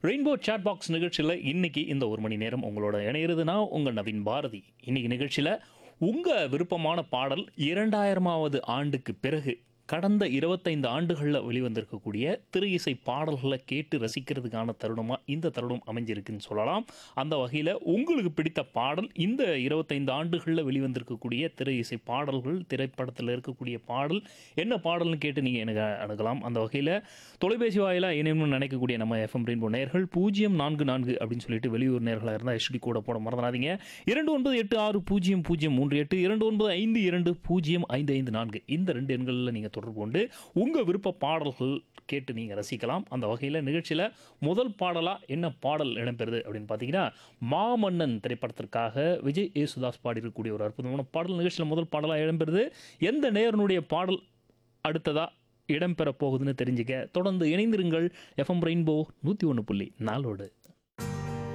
rainbow chat box நிகழ்ச்சியில் இன்னைக்கு இந்த ஒரு மணி நேரம் உங்களோட இணையிறதுனா உங்கள் நவீன் பாரதி இன்னைக்கு நிகழ்ச்சியில் உங்கள் விருப்பமான பாடல் இரண்டாயிரமாவது ஆண்டுக்கு பிறகு கடந்த இருபத்தைந்து ஆண்டுகளில் வெளிவந்திருக்கக்கூடிய திரு இசை பாடல்களை கேட்டு ரசிக்கிறதுக்கான தருணமாக இந்த தருணம் அமைஞ்சிருக்குன்னு சொல்லலாம் அந்த வகையில் உங்களுக்கு பிடித்த பாடல் இந்த இருபத்தைந்து ஆண்டுகளில் வெளிவந்திருக்கக்கூடிய திரு இசை பாடல்கள் திரைப்படத்தில் இருக்கக்கூடிய பாடல் என்ன பாடல்னு கேட்டு நீங்கள் எனக்கு அணுகலாம் அந்த வகையில் தொலைபேசி வாயிலாக இணையம்னு நினைக்கக்கூடிய நம்ம எஃப்எம் ரெயின்போ நேர்கள் பூஜ்ஜியம் நான்கு நான்கு அப்படின்னு சொல்லிட்டு வெளியூர் நேர்களாக இருந்தால் எஸ்டி கூட போட மறந்துடாதீங்க இரண்டு ஒன்பது எட்டு ஆறு பூஜ்ஜியம் பூஜ்ஜியம் மூன்று எட்டு இரண்டு ஒன்பது ஐந்து இரண்டு பூஜ்ஜியம் ஐந்து ஐந்து நான்கு இந்த ரெண்டு எண்களில் நீங்கள் தொடர்பு கொண்டு உங்கள் விருப்ப பாடல்கள் கேட்டு நீங்கள் ரசிக்கலாம் அந்த வகையில் நிகழ்ச்சியில் முதல் பாடலாக என்ன பாடல் இடம்பெறுது அப்படின்னு பார்த்தீங்கன்னா மாமன்னன் திரைப்படத்திற்காக விஜய் ஏசுதாஸ் பாடியிருக்கக்கூடிய ஒரு அற்புதமான பாடல் நிகழ்ச்சியில் முதல் பாடலாக இடம்பெறுது எந்த நேரனுடைய பாடல் அடுத்ததாக இடம்பெற போகுதுன்னு தெரிஞ்சுக்க தொடர்ந்து இணைந்திருங்கள் எஃப்எம் ரெயின்போ நூற்றி ஒன்று புள்ளி நாலோடு